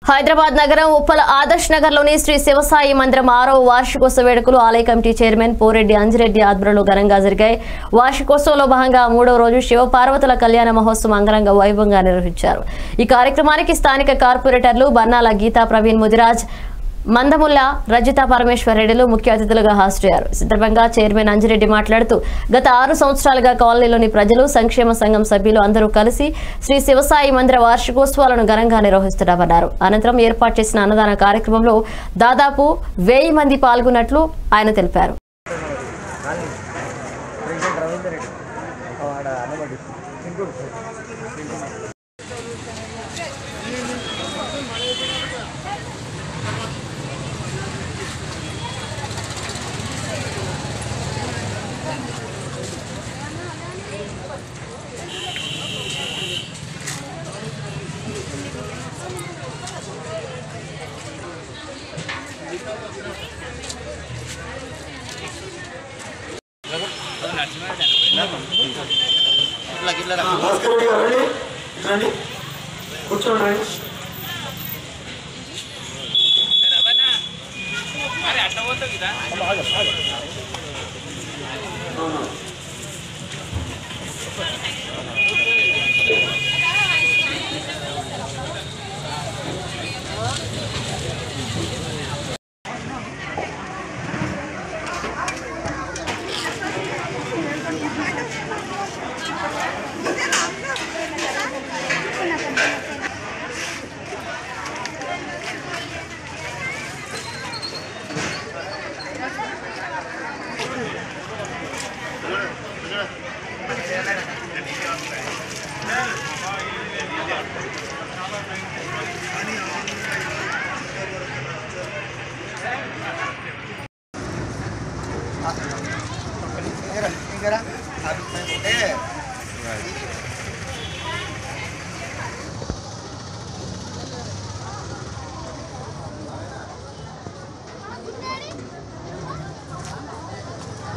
హైదరాబాద్ నగరం ఉప్పల ఆదర్శ్ నగర్ లోని శ్రీ శివసాయి మందిరం ఆరో వార్షికోత్సవ వేడుకలు ఆలయ కమిటీ చైర్మన్ పోరెడ్డి అంజిరెడ్డి ఆధ్వర్యంలో ఘనంగా జరిగాయి వార్షికోత్సవంలో భాగంగా మూడో రోజు శివపార్వతుల కళ్యాణ మహోత్సవం అంగరంగ వైభవంగా నిర్వహించారు ఈ కార్యక్రమానికి స్థానిక కార్పొరేటర్లు బన్నాల గీతా ప్రవీణ్ ముదిరాజ్ మందముల్ల రజిత పరమేశ్వర్ రెడ్డిలు ముఖ్య అతిథులుగా హాజరయ్యారు ఈ సందర్భంగా చైర్మన్ అంజిరెడ్డి మాట్లాడుతూ గత ఆరు సంవత్సరాలుగా కాలనీలోని ప్రజలు సంక్షేమ సంఘం సభ్యులు అందరూ కలిసి శ్రీ శివసాయి మందిర వార్షికోత్సవాలను ఘనంగా నిర్వహిస్తున్నామన్నారు అనంతరం ఏర్పాటు చేసిన అన్నదాన కార్యక్రమంలో దాదాపు వెయ్యి మంది పాల్గొన్నట్లు ఆయన తెలిపారు ప్రెసిడెంట్ రవీందర్ రెడ్డి వాడ అనబడి భాస్కర్ రెడ్డి గారు రండి రండి కూర్చోండి రండి అవును. ఇంకా ఇంకా